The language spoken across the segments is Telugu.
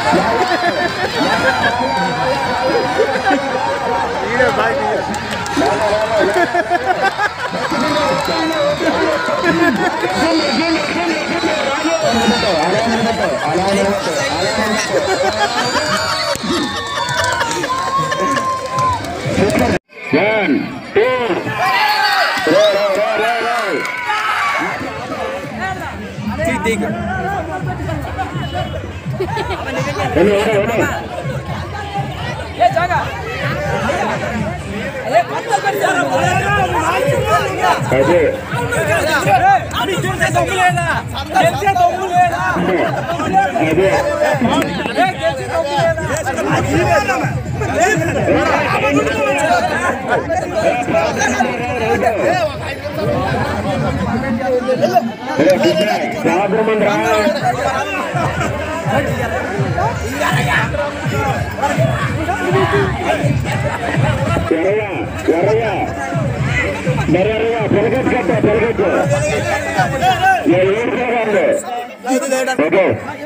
వన్ టూ రో రో రో రో రో వెళ్ళు, వెళ్ళు, వెళ్ళు. అదే అదే రాజమండ్రి రా ఎర్రయ్య ఎర్రయ్య మరి ఎర్రయ్య పొలగట్టు కట్ట పొలగట్టు నేను ఏడుకోగలను ఓకే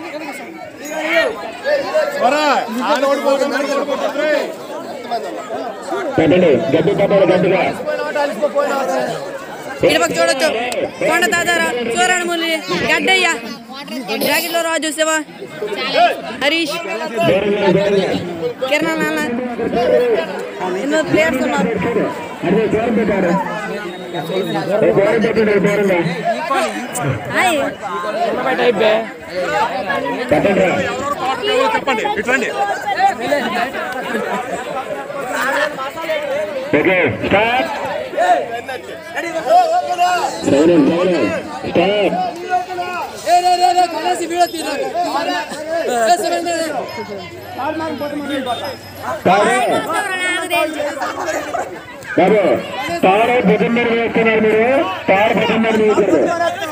పెట్టండి గడ్డి పెట్టాలి గడ్డిగా ఇటుపక్క చూడొచ్చు కొండ తాతారా చూరణములి గడ్డయ్య జాకెట్లో రాజు శివ హరీష్ దూరంగా దూరంగా కిరణ్ నాన్న ఎన్నో ప్లేయర్స్ ఉన్నారు అదే దూరం పెట్టారు ఏ దూరం పెట్టండి దూరంగా హాయ్ పెట్టండి చెప్పండి ఇట్లండి okay start silent silent start బాబు తాడు భుజం మీద వేస్తున్నారు మీరు తాడు భుజం మీద వేశారు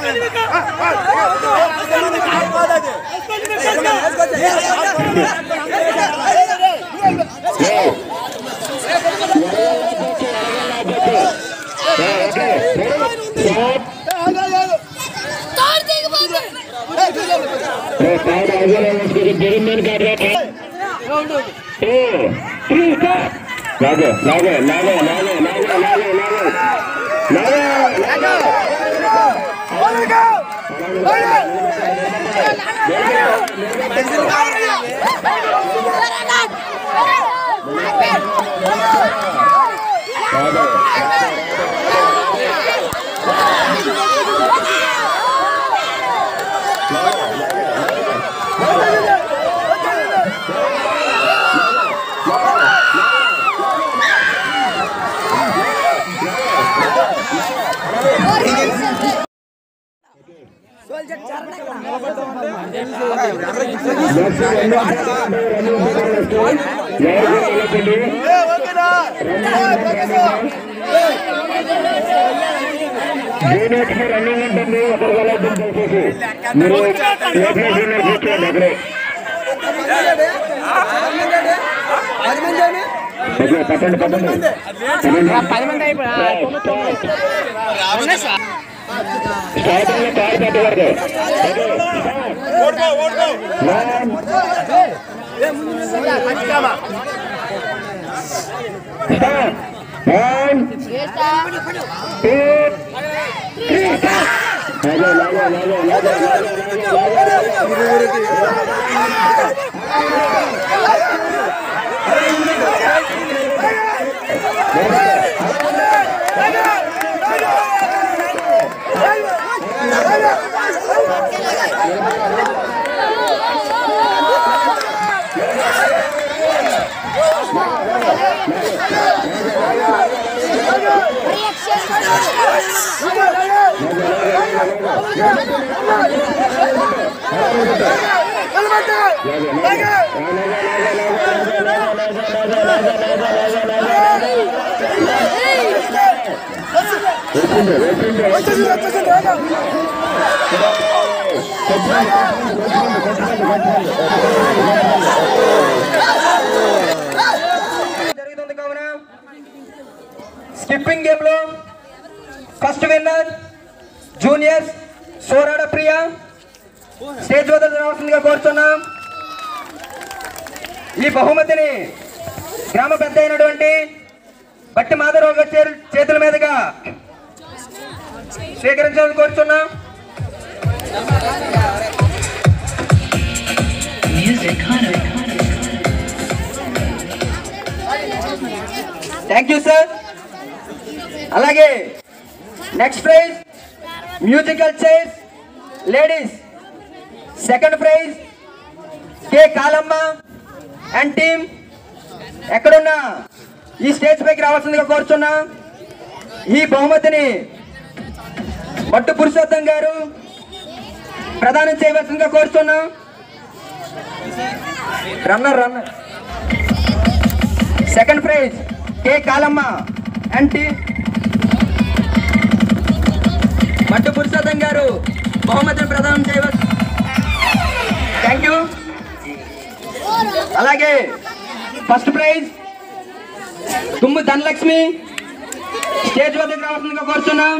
తాడు అవ్వాలి భుజం మీద కాదు టూ త్రీ స్టార్ట్ లాగే లాగే లాగే లాగే లాగే లాగే లాగే లాగే లాగే జూనియర్స్ రన్నింగ్ ఉంటుంది ఒకరి వల్ల ఇద్దరు కలిసేసి మీరు ఏ ప్లేస్ జూనియర్ కూర్చోండి అక్కడే ఓకే పట్టండి పట్టండి పది మంది స్టార్టింగ్ లో కార్ పెట్టకూడదు ఓడిపో ఓడిపో వన్ టూ త్రీ లాగే లాగే లాగే లాగే లాగే జరుగుతుంది కావున స్కిప్పింగ్ గేమ్ లో first winner juniors Sorada Priya stage వద్ద రావాల్సిందిగా కోరుతున్నాం ఈ బహుమతిని గ్రామ పెద్ద అయినటువంటి బట్టి మాధవరావు గారి చే- చేతుల మీదుగా స్వీకరించాలని కోరుచున్నాం థ్యాంక్ యూ సార్ అలాగే next prize musical chairs ladies second prize K Kalamma and team ఎక్కడున్నా ఈ స్టేజ్ పైకి రావాల్సిందిగా కోరుచున్నా ఈ బహుమతిని మట్టు పురుషోత్తం గారు ప్రదానం చేయవలసిందిగా కోరుచున్నాం runner runner second prize K Kalamma and team Mattu Purushottam garu బహుమతిని ప్రదానం చేయవచ్చు థ్యాంక్ యూ అలాగే first prize Dummu Dhanalakshmi stage వద్దకు రావాల్సిందిగా కోరుతున్నాం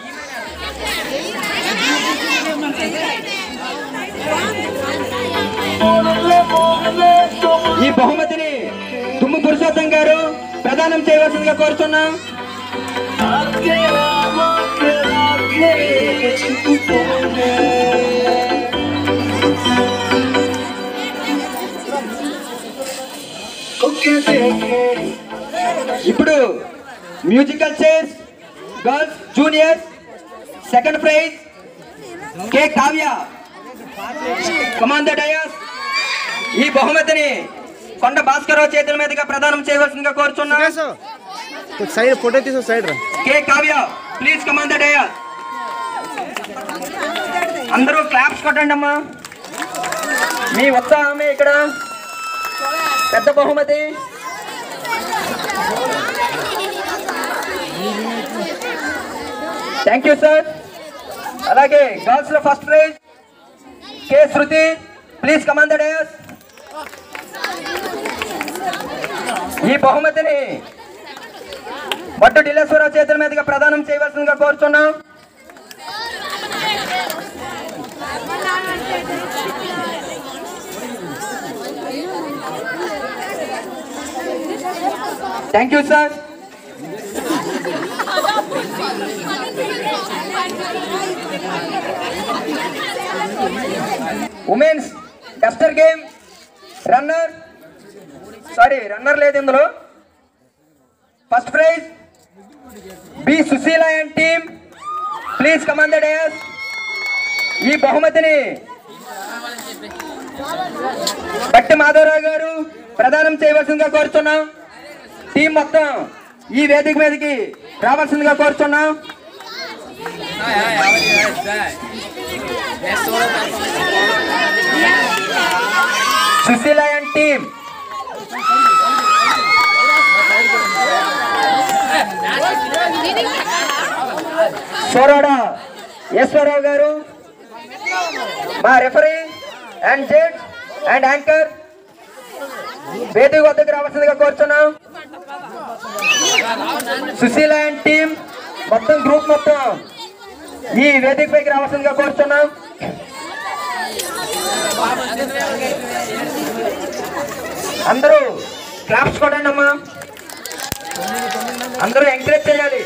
ఈ బహుమతిని దుమ్ము పురుషోత్తం గారు ప్రదానం చేయవలసిందిగా కోరుతున్నాం ఇప్పుడు musical chairs girls juniors second prize K Kavya come on the dais ఈ బహుమతిని కొండ భాస్కరరావు చేతుల మీదుగా ప్రదానం చేయవలసిందిగా కోరుచున్నా कुछ साइड फोटो तीसो साइड रहा K Kavya please come on the dais అందరూ క్లాప్స్ కొట్టండి అమ్మా మీ ఉత్సాహమే ఇక్కడ పెద్ద బహుమతి థ్యాంక్ యూ సార్ అలాగే గర్ల్స్ లో first prize K Shruti please come on the dais ఈ బహుమతిని బట్టు ఢిల్లేశ్వరరావు చేతుల మీదుగా ప్రదానం చేయవలసిందిగా కోరుచున్నాం thank you sir women's duster game runner sorry runner లేదు ఇందులో first prize B Sushila and team please come on dais ఈ బహుమతిని బట్టి మాధవరావు గారు ప్రదానం చేయవలసిందిగా కోరుతున్నాం టీం మొత్తం ఈ వేదిక మీదకి రావాల్సిందిగా కోరుతున్నాం సుశీల అండ్ టీమ్ సోరాడ ఈశ్వరరావు గారు మా referee and judge and anchor వేదిక వద్దకు రావాల్సిందిగా కోరుచున్నాం సుశీల అండ్ టీమ్ మొత్తం గ్రూప్ మొత్తం ఈ వేదిక పైకి రావాల్సిందిగా కోరుచున్నాం అందరూ క్లాప్స్ కొట్టండి అమ్మా అందరూ ఎంకరేజ్ చేయాలి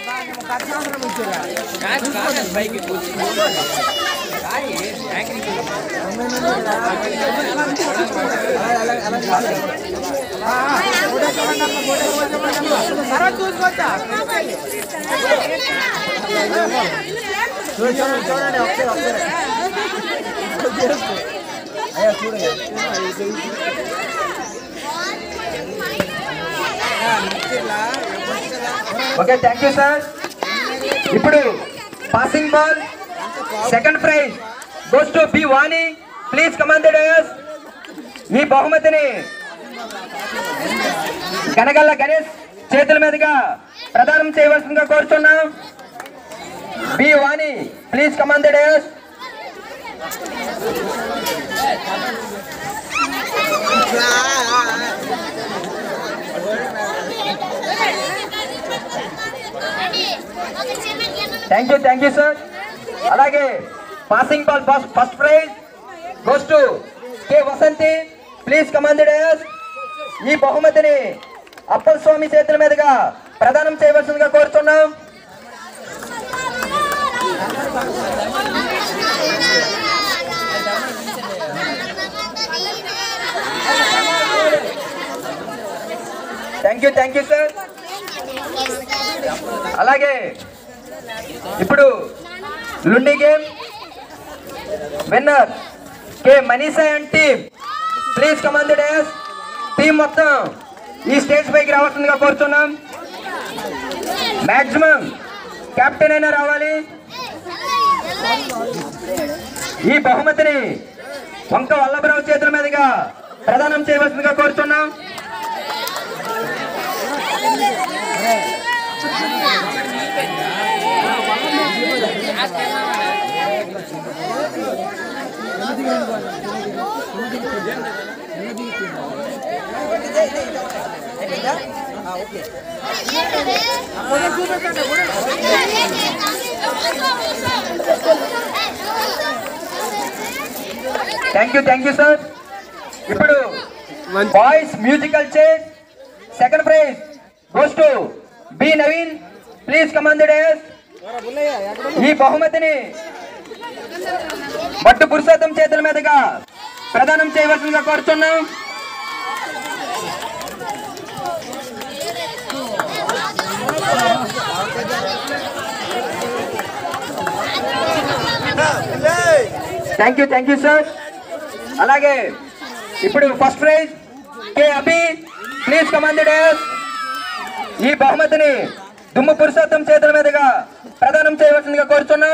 ఓకే థ్యాంక్ యూ సార్ ఇప్పుడు passing ball second prize goes to B Vani please come on dais ఈ బహుమతిని కనగల్ల గణేష్ చేతుల మీదుగా ప్రదానం చేయవలసిందిగా కోరుతున్నాం B Vani please come on dais thank you thank you sir అలాగే passing ball first first prize goes to K Vasanthi please come on dais ఈ బహుమతిని అప్పల స్వామి చేతుల మీదుగా ప్రదానం చేయవలసిందిగా కోరుతున్నాం thank you thank you sir అలాగే ఇప్పుడు లుండి game winner K Manisha and team please come on dais team మొత్తం ఈ స్టేజ్ పైకి రావాల్సిందిగా కోరుతున్నాం మాక్సిమం కెప్టెన్ అయినా రావాలి ఈ బహుమతిని వంక వల్లభరావు చేతుల మీదుగా ప్రదానం చేయవలసిందిగా కోరుతున్నాం thank you thank you sir ఇప్పుడు boys musical chair second prize goes to B Naveen please come on dais ఈ బహుమతిని మట్టు పురుషోత్తం చేతుల మీదుగా ప్రదానం చేయవలసిందిగా కోరుతున్నాం thank you thank you sir అలాగే ఇప్పుడు first prize K Abhi please come on dais ఈ బహుమతిని దుమ్ము పురుషోత్తం చేతుల మీదుగా ప్రదానం చేయవలసిందిగా కోరుతున్నాం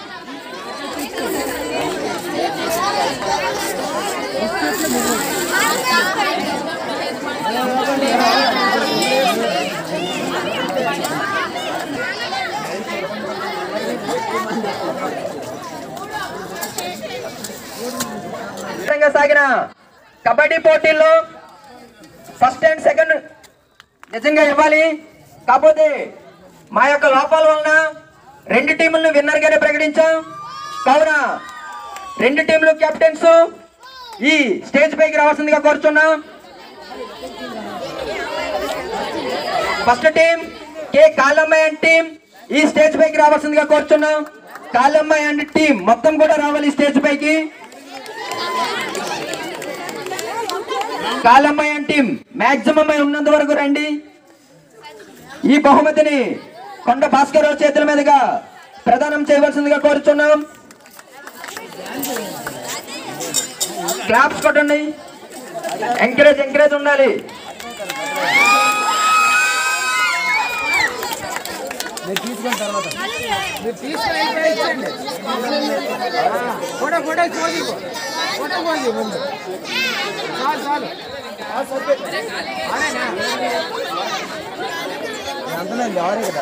విధంగా సాగిన కబడ్డీ పోటీల్లో ఫస్ట్ అండ్ సెకండ్ నిజంగా ఇవ్వాలి కాకపోతే మా యొక్క లోపాల వలన రెండు టీములను విన్నర్ గానే ప్రకటించాం కావున రెండు టీంలు కెప్టెన్స్ ఈ స్టేజ్ పైకి రావాల్సిందిగా కోరుచున్నాం first team K Kalammayi and team ఈ స్టేజ్ పైకి రావాల్సిందిగా కోరుచున్నాం కాలమ్మాయి అండ్ టీం మొత్తం కూడా రావాలి ఈ స్టేజ్ పైకి కాలమ్మాయి అండ్ టీం మాక్సిమం ఉన్నంత వరకు రండి ఈ బహుమతిని కొండ భాస్కర్ చేతుల మీదుగా ప్రదానం చేయవలసిందిగా కోరుచున్నాం క్లాప్స్ కొట్టండి ఎంకరేజ్ ఎంకరేజ్ ఉండాలి ఫోటో ఫోటో చూసి ఫోటో పోసి ముందు చాలు చాలు అంతలేదు ఎవరే కదా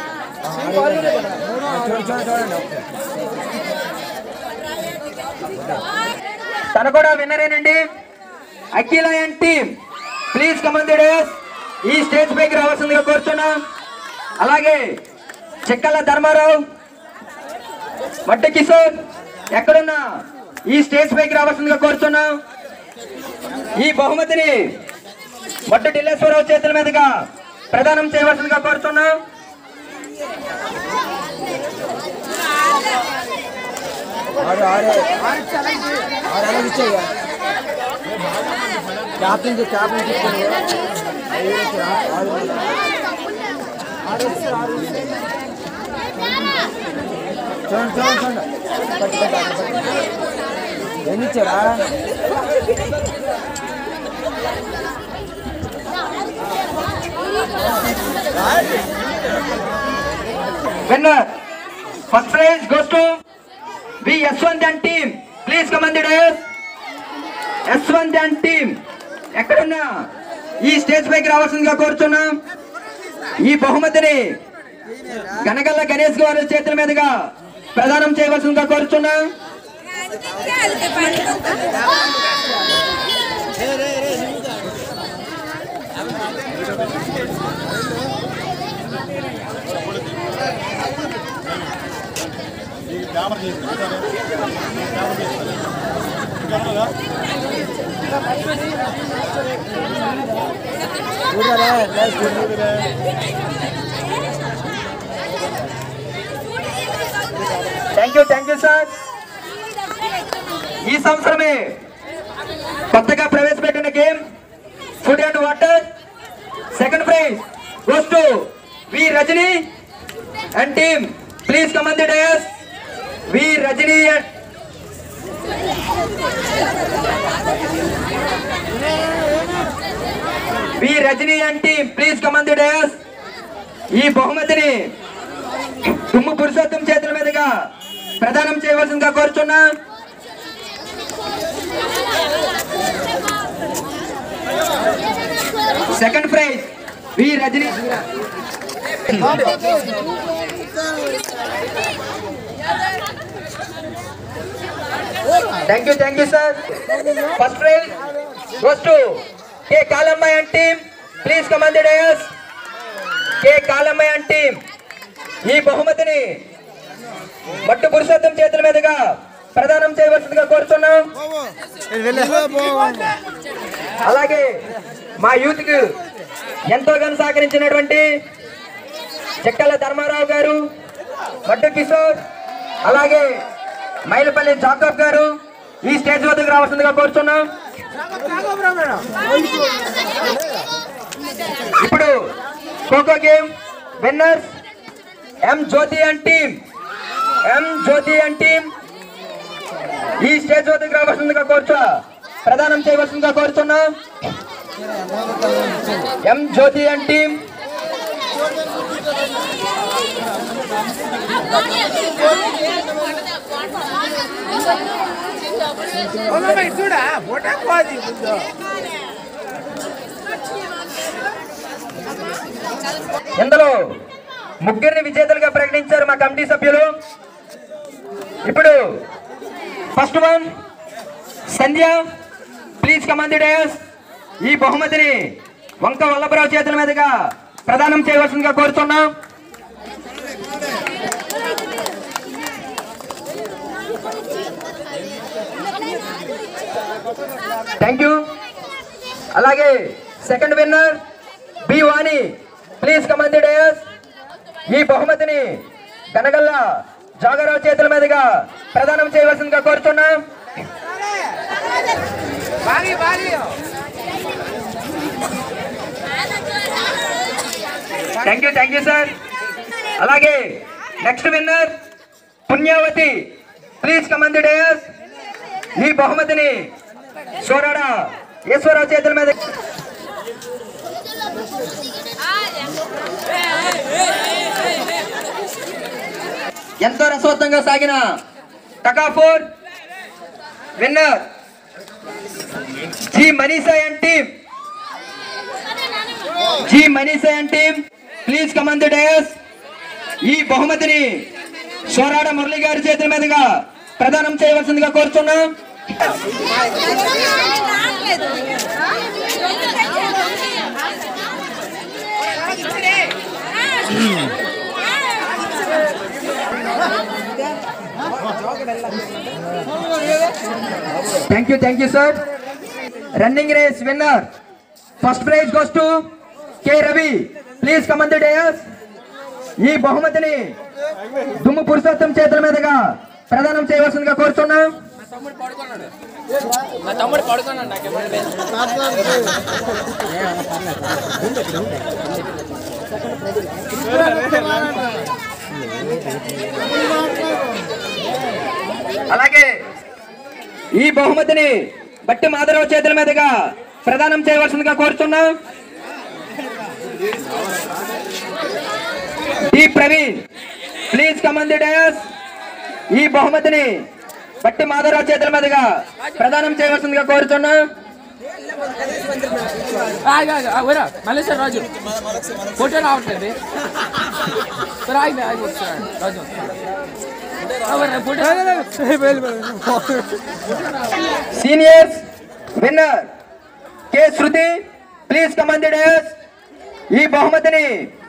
చూడండి చూడండి చూడండి తను కూడా విన్నరేనండి Akhila and team please come on ఈ స్టేజ్ పైకి రావాల్సిందిగా కోరుచున్నాం అలాగే చెక్కల ధర్మారావు మట్టి కిషోర్ ఎక్కడున్నా ఈ స్టేజ్ పైకి రావాల్సిందిగా కోరుచున్నాం ఈ బహుమతిని మట్టు ఢిల్లేశ్వరరావు చేతుల మీదుగా ప్రదానం చేయవలసిందిగా కోరుచున్నాం ఆరు ఆరు ఆరు అలాగే ఇచ్చేయ్యా క్యాప్టెన్ క్యాప్టెన్ తీసుకొని ఆరు చూడండి చూడండి చూడండి పట్టు, పట్టు, అక్కడ పట్టు. ఎన్ని ఇచ్చారా winner first prize goes to V Yashwanth and team please come on Yashwanth and team ఎక్కడున్నా ఈ స్టేజ్ పైకి రావాల్సిందిగా కోరుచున్నాం ఈ బహుమతిని గనగల్ల గణేష్ గారి చేతుల మీదుగా ప్రదానం చేయవలసిందిగా కోరుచున్నాం చూడరా క్లాస్ చూడరా thank you thank you sir ఈ సంవత్సరమే కొత్తగా ప్రవేశపెట్టిన game food and water second prize goes to V Rajani and team please come on the dais V Rajani and V Rajani and team please come on the dais ఈ బహుమతిని దుమ్ము పురుషోత్తం చేతుల మీదుగా ప్రదానం చేయవలసిందిగా కోరుచున్నా second prize V Rajani thank you thank you sir first prize goes to K Kalammayi and team please come on the dais K Kalammayi and team ఈ బహుమతిని మట్టు పురుషోత్తం చేతుల మీదుగా ప్రదానం చేయవలసిందిగా కోరుతున్నాం అలాగే మా యూత్ కు ఎంతోగా సహకరించినటువంటి చెక్కల ధర్మారావు గారు మట్టు కిషోర్ అలాగే మైలపల్లి జాకబ్ గారు ఈ స్టేజ్ వద్దకు రావాల్సిందిగా కోరుతున్నాం ఇప్పుడు kho kho game winners M Jyothi and team M Jyothi and team ఈ స్టేజ్ వద్దకు రావాల్సిందిగా కోరుచు ప్రదానం చేయవలసిందిగా కోరుతున్నాం ఎం జ్యోతి అండ్ టీమ్ ఇందులో ముగ్గురిని విజేతలుగా ప్రకటించారు మా కమిటీ సభ్యులు ఇప్పుడు first one Sandhya please come on dais ఈ బహుమతిని వంక వల్లభరావు చేతుల మీదుగా ప్రదానం చేయవలసిందిగా కోరుతున్నాం థ్యాంక్ యూ అలాగే second winner B Vani please come on dais ఈ బహుమతిని గనగల్ల జాగరావు చేతుల మీదుగా ప్రదానం చేయవలసిందిగా కోరుతున్నాం thank you thank you sir అలాగే next winner Punyavathi please come on the dais ఈ బహుమతిని సోరాడ ఈశ్వరరావు చేతుల మీద ఎంతో రసవత్తంగా సాగిన tug of war winner G Manisha and team G Manisha and team please come on the dais ఈ బహుమతిని సోరాడ మురళి గారి చేతుల మీదుగా ప్రదానం చేయవలసిందిగా కోరుతున్నాం thank you thank you sir running race winner first prize goes to K Ravi please come on the dais ఈ బహుమతిని దుమ్ము పురుషోత్తం చేతుల మీదుగా ప్రదానం చేయవలసిందిగా కోరుతున్నాం మా తమ్ముడు పడుకున్నాడు నాకు అలాగే ఈ బహుమతిని బట్టి మాధవరావు చేతుల మీదుగా ప్రదానం చేయవలసిందిగా కోరుతున్నాం ఈ Praveen please come on the dais ఈ బహుమతిని బట్టి మాధవరావు చేతుల మీదుగా ప్రదానం చేయవలసిందిగా కోరుతున్నాం ఊరా మల్లేశ్వర రాజు ఫోటో రావట్లేదు సరే ఆగి ఆగి వస్తున్నాడు Raju photo seniors winner K Shruti please come on the dais ఈ బహుమతిని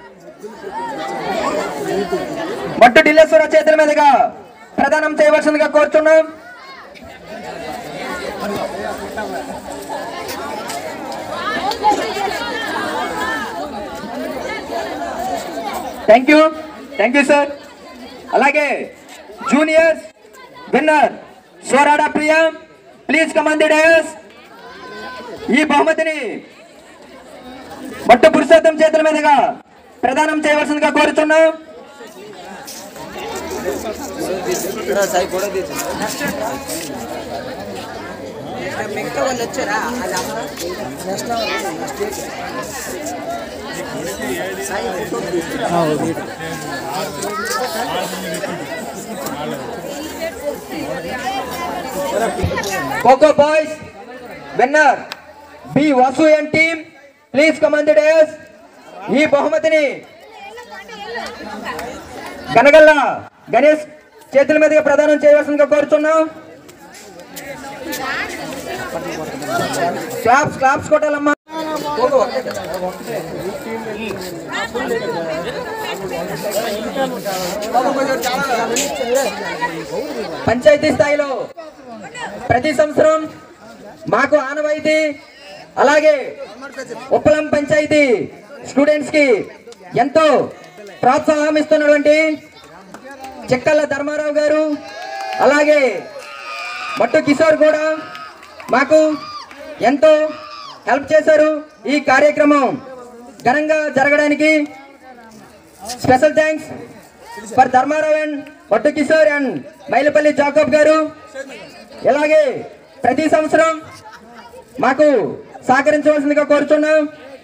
మట్టు ఢిల్లేశ్వర చేతుల మీదుగా ప్రదానం చేయవలసిందిగా కోరుతున్నాం thank you thank you sir అలాగే juniors winner Sorada Priya please come on the dais ఈ బహుమతిని బట్ట పురుషోత్తం చేతుల మీదుగా ప్రదానం చేయవలసిందిగా కోరుతున్నాం kho kho boys winner B Vasu and team please come on the dais ఈ బహుమతిని గనగల్ల గణేష్ చేతుల మీదుగా ప్రదానం చేయవలసిందిగా కోరుతున్నాం క్లాప్స్ క్లాప్స్ కొట్టాలమ్మా పంచాయతీ స్థాయిలో ప్రతి సంవత్సరం మాకు ఆనవాయితీ అలాగే ఉప్పలం పంచాయతీ స్టూడెంట్స్ కి ఎంతో ప్రోత్సాహం ఇస్తున్నటువంటి చెక్కల ధర్మారావు గారు అలాగే మట్టు కిషోర్ కూడా మాకు ఎంతో హెల్ప్ చేశారు ఈ కార్యక్రమం ఘనంగా జరగడానికి special thanks for Dharmarao and Mattu Kishore and Mylapalli Jacob గారు ఇలాగే ప్రతి సంవత్సరం మాకు సహకరించవలసిందిగా కోరుతున్నాం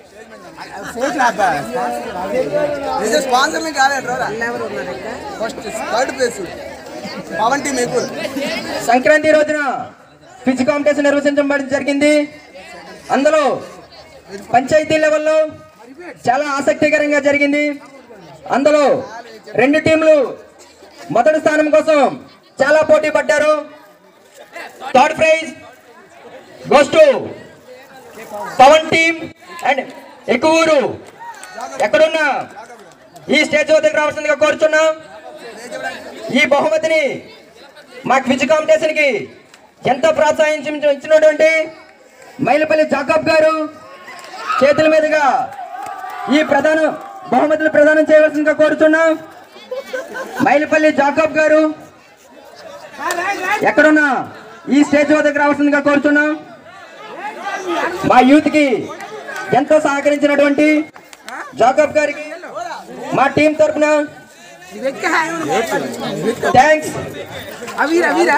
స్పాన్సర్లు కాలేదు first third place Pavan team ఎక్కువ సంక్రాంతి రోజున క్విజ్ కాంపిటీషన్ నిర్వహించడం జరిగింది అందులో పంచాయతీ లెవెల్లో చాలా ఆసక్తికరంగా జరిగింది అందులో రెండు టీంలు మొదటి స్థానం కోసం చాలా పోటీ పడ్డారు third prize goes to Pavan team and ఎక్కువూరు ఎక్కడున్నా ఈ స్టేజ్ వద్దకు రావాల్సిందిగా కోరుచున్నాం ఈ బహుమతిని మా క్విజ్ కాంపిటీషన్ కి ఎంతో ప్రోత్సహించి ఇచ్చినటువంటి మైలపల్లి జాకబ్ గారు చేతుల మీదుగా ఈ ప్రధాన బహుమతులు ప్రదానం చేయవలసిందిగా కోరుతున్నాం మైలపల్లి జాకబ్ గారు ఎక్కడున్నా ఈ స్టేజ్ వద్దకు రావాల్సిందిగా కోరుతున్నాం మా యూత్ కి ఎంతో సహకరించినటువంటి జాకబ్ గారికి మా టీం తరఫున థ్యాంక్స్ అవిరా అవిరా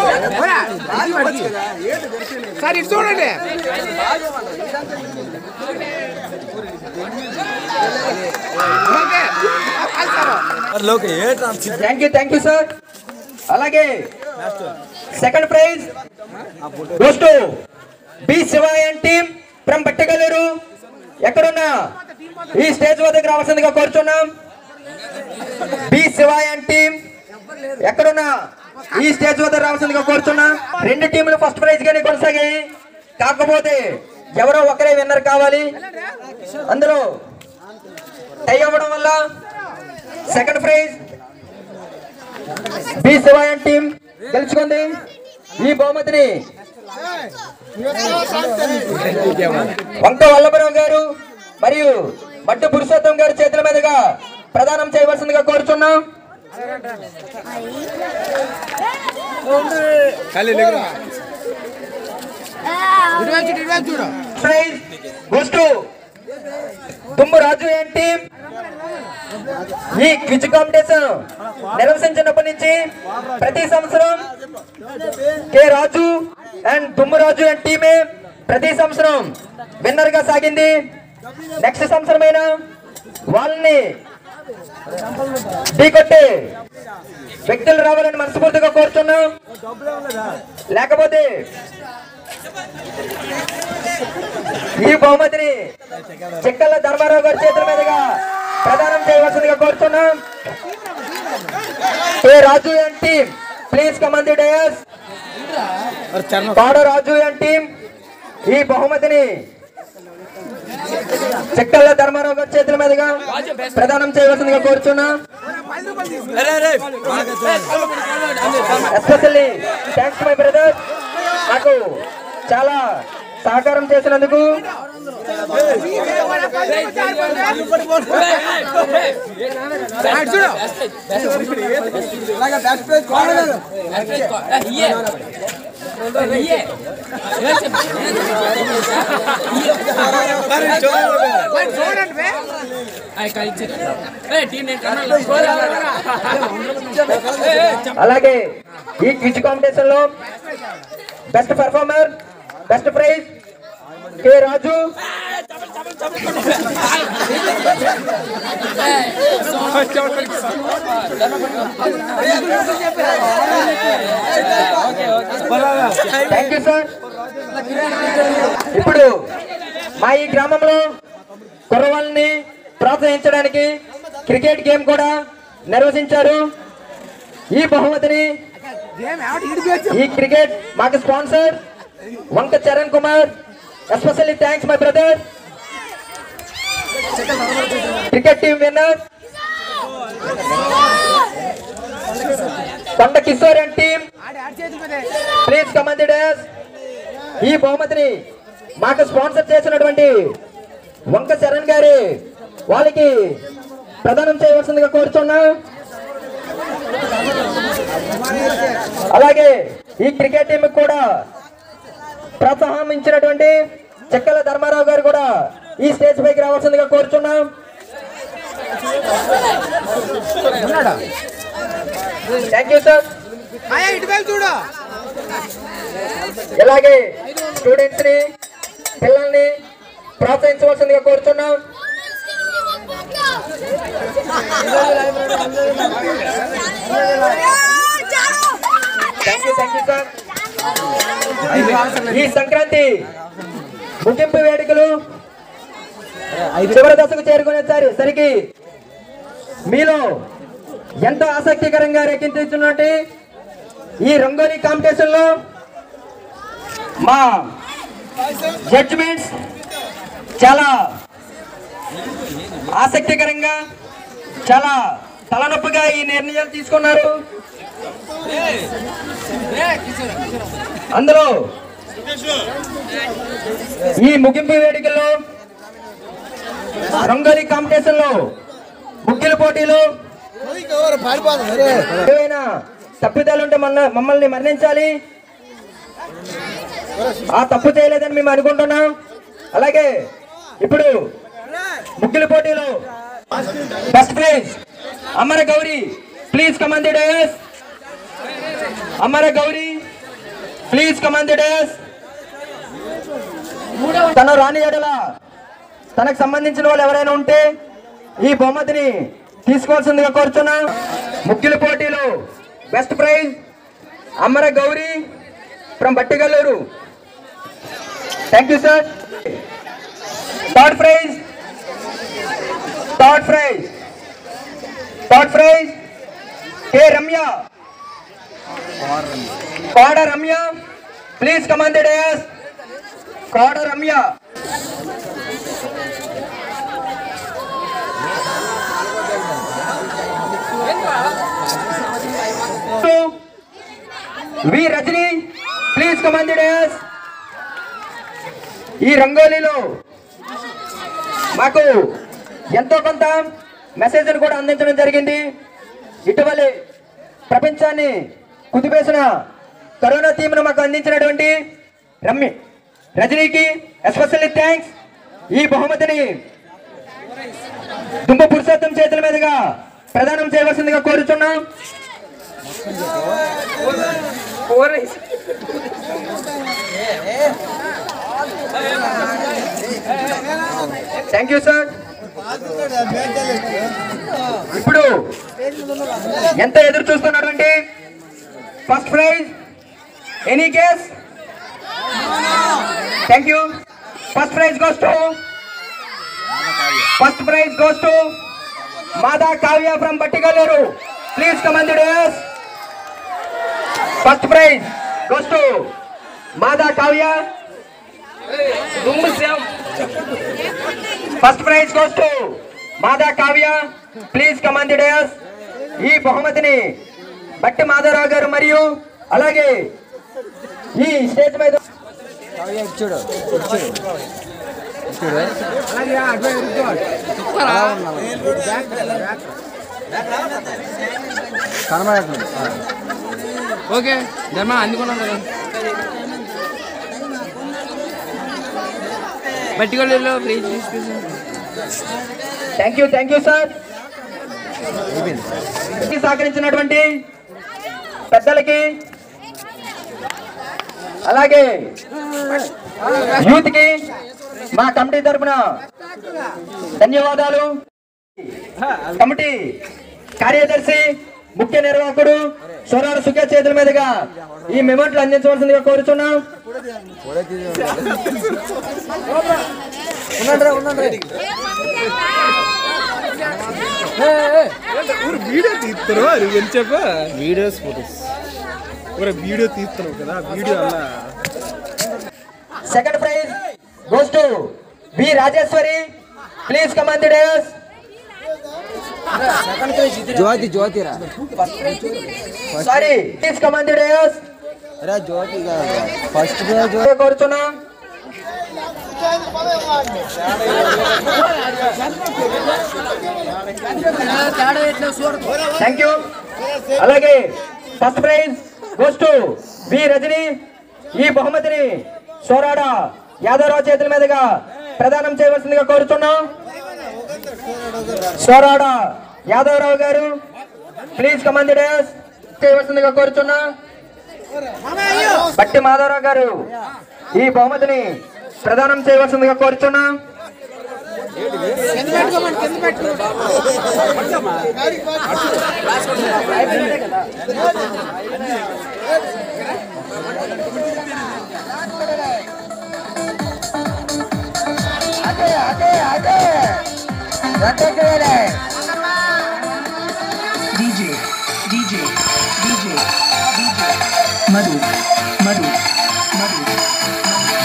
సార్ ఇటు చూడండి okay thank you thank you sir అలాగే second prize goes to B Shivayan team from Battagaluru ఎక్కడున్నా ఈ స్టేజ్ వద్దకు రావాల్సిందిగా కోరుచున్నాం బి శివాయన్ టీమ్ ఎక్కడున్నా ఈ స్టేజ్ వద్ద రావాల్సిందిగా కోరుచున్నాం రెండు టీంలు ఫస్ట్ ప్రైజ్ గానే కొనసాగాయి కాకపోతే ఎవరో ఒకరే విన్నర్ కావాలి అందులో టై అవ్వడం వల్ల second prize B Shivayan team గెలుచుకుంది ఈ బహుమతిని వంక వల్లభరావు గారు మరియు మట్టు పురుషోత్తం గారి చేతుల మీదుగా ప్రదానం చేయవలసిందిగా కోరుచున్నాం ఇటువైపు చూడు ఇటువైపు చూడు praise goes to Dummu Raju and team ఈ క్విజ్ కాంపిటీషన్ నిర్వహించినప్పటి నుంచి ప్రతి సంవత్సరం కె రాజు అండ్ దుమ్ము రాజు అండ్ టీమే ప్రతి సంవత్సరం విన్నర్ గా సాగింది నెక్స్ట్ సంవత్సరమైనా వాళ్ళని ఢీకొట్టే వ్యక్తులు రావాలని మనస్ఫూర్తిగా కోరుతున్నాం లేకపోతే ఈ బహుమతిని చిక్కల ధర్మారావు గారి చేతుల మీదుగా ప్రదానం చేయవలసిందిగా కోరుతున్నాం A Raju and team please come on the dais పాడ రాజు అండ్ టీమ్ ఈ బహుమతిని చిక్కల ధర్మారావు గారి చేతుల మీదుగా ప్రదానం చేయవలసిందిగా కోరుచున్నాం ఎస్పెషల్లీ థ్యాంక్స్ మై బ్రదర్ నాకు చాలా సహకారం చేసినందుకు అటు చూడు ఇలాగ బ్యాక్ ప్రైజ్ కోడగారు మరి చూడండి బే. అలాగే ఈ క్విజ్ కాంపిటీషన్ లో best performer best prize K Raju thank you sir ఇప్పుడు మా ఈ గ్రామంలో కుర్రవాళ్ళని ప్రోత్సహించడానికి క్రికెట్ గేమ్ కూడా నిర్వహించారు ఈ బహుమతిని ఏం ఆవిడ ఇడిపోవచ్చు ఈ క్రికెట్ మాకు sponsor Vanka Charan Kumar especially thanks my brother cricket team winner Konda Kishore and team ఆడి ఆడి చేతి మీద ప్లీజ్ కమంది డాస్ ఈ బహుమతిని మాకు స్పాన్సర్ చేసినటువంటి వంక చరణ్ గారి వాళ్ళకి ప్రదానం చేయవలసిందిగా కోరుచున్నాం అలాగే ఈ క్రికెట్ టీం కూడా ప్రోత్సాహం ఇచ్చినటువంటి చెక్కల ధర్మారావు గారు కూడా ఈ స్టేజ్ పైకి రావాల్సిందిగా కోరుచున్నాం థ్యాంక్ యూ సార్ ఆయా ఇటువైపు చూడు ఇలాగే స్టూడెంట్స్ ని పిల్లల్ని ప్రోత్సహించవలసిందిగా కోరుతున్నాం thank you thank you sir ఈ సంక్రాంతి ముగింపు వేడుకలు చివరి దశకు చేరుకునేసారి సరికి మీలో ఎంతో ఆసక్తికరంగా రేకించున్నట్టు ఈ రంగోలీ కాంపిటీషన్ లో మా జడ్జిమెంట్స్ చాలా ఆసక్తికరంగా చాలా తలనొప్పిగా ఈ నిర్ణయాలు తీసుకున్నారు అందులో ఈ ముగింపు వేదికల్లో రంగోలీ కాంపిటీషన్ లో ముగ్గుల పోటీలు ఏవైనా తప్పిదాలు ఉంటే మన మమ్మల్ని మరణించాలి ఆ తప్పు చేయలేదని మేము అనుకుంటున్నాం అలాగే ఇప్పుడు ముగ్గుల పోటీలో first prize Amara Gauri please come on the dais Amara Gauri please come on the dais తను రాని ఎడల తనకు సంబంధించిన వాళ్ళు ఎవరైనా ఉంటే ఈ బహుమతిని తీసుకోవాల్సిందిగా కోరుచున్నాం ముగ్గుల పోటీలో best prize Amara Gauri from Battigalluru thank you sir third prize third prize third prize K Ramya Koda Ramya please come on the dais Koda Ramya V Rajani please come on the dais ఈ రంగోలీలో మాకు ఎంతో కొంత మెసేజ్ను కూడా అందించడం జరిగింది ఇటీవలి ప్రపంచాన్ని కుదిపేసిన కరోనా థీమ్ను మాకు అందించినటువంటి రమ్మి రజనీకి ఎస్పెషల్లీ థ్యాంక్స్ ఈ బహుమతిని దుంప పురుషోత్తం చేతుల మీదుగా ప్రదానం చేయవలసిందిగా కోరుచున్నాం థ్యాంక్ యూ సార్ ఇప్పుడు ఎంత ఎదురు చూస్తున్నటువంటి first prize any case thank you first prize goes to first prize goes to Mada Kavya from Battigalluru please come on the dais first prize goes to Mada Kavya first prize goes to Mada Kavya please come on dais ఈ బహుమతిని బట్టి మాధవరావు గారు మరియు అలాగే ఈ స్టేజ్ మీద చూడు అలాగే అటు ఇరుక్కో. కనబడట్లేదు ఓకే ధర్మ అందుకున్నాం కదా బట్టిగోళ్ళలో please thank you thank you sir సహకరించినటువంటి పెద్దలకి అలాగే యూత్ కి మా కమిటీ తరపున ధన్యవాదాలు కమిటీ కార్యదర్శి ముఖ్య నిర్వాహకుడు సోరారు సుఖ చేతుల మీదుగా ఈ మెమెంట్లు అందించవలసిందిగా కోరుచున్నాం ఉండండి ఉండండి ఊరు వీడియో తీస్తారు అది ఎంత చెప్పు వీడియోస్ ఫోటోస్ ఊరు వీడియో తీస్తున్నావు కదా వీడియో అలా second prize goes to B Rajeshwari please come on the dais Jyothi Jyothi రా sorry please come on the dais రా జ్యోతి ఫస్ట్ జ్యోతి కోరుచున్నాం థ్యాంక్ యూ అలాగే first prize goes to V Rajani ఈ బహుమతిని సోరాడ యాదవరావు చేతుల మీదుగా ప్రదానం చేయవలసిందిగా కోరుతున్నాం సోరాడ యాదవరావు గారు ప్లీజ్ కమాండ్ డేస్ చేయవలసిందిగా కోరుతున్నా బట్టి మాధవరావు గారు ఈ బహుమతిని ప్రదానం చేయవలసిందిగా కోరుతున్నా DJ, DJ, DJ, DJ, Madhu, Madhu, Madhu.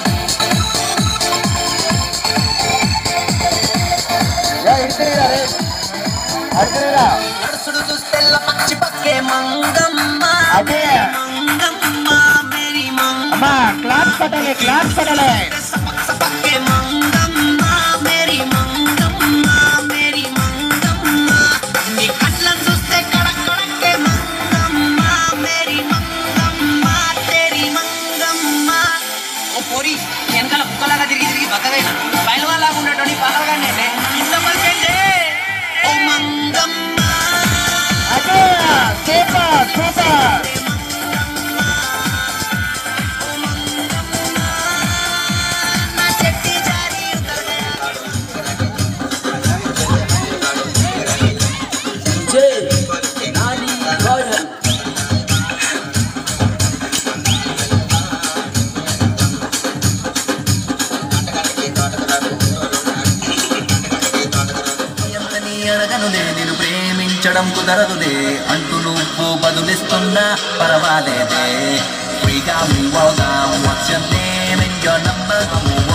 నడుసుడు చూస్తెల్ల పచ్చి పక్కే మంగమ్మ మంగమ్మ మేరీ మంగమ్మ క్లాస్ పట్టాలి క్లాస్ పట్టాలి పక్కే మంగమ్మ మేరీ మంగమ్మ మేరీ మంగమ్మ నీ కట్లను చూస్తే కడక్ కడక్కే మంగమ్మ మేరీ మంగమ్మ తేరీ మంగమ్మ ఓ పోరి వెనకాల కుక్కలాగా తిరిగి తిరిగి బక్కదైనా బయలు వాళ్ళగా ఉండేటోని పాలగానే ఇంత పలికండి ఓ మంగమ్మ సూపర్ సూపర్ నా చెట్టి జారి ఎంతని అడగనులే నేను ప్రేమించడం కుదరదులే అంటూ నువ్వు బదులిస్తున్నా పర్వాలేదే ఫ్రీగా మీ what's your name and your number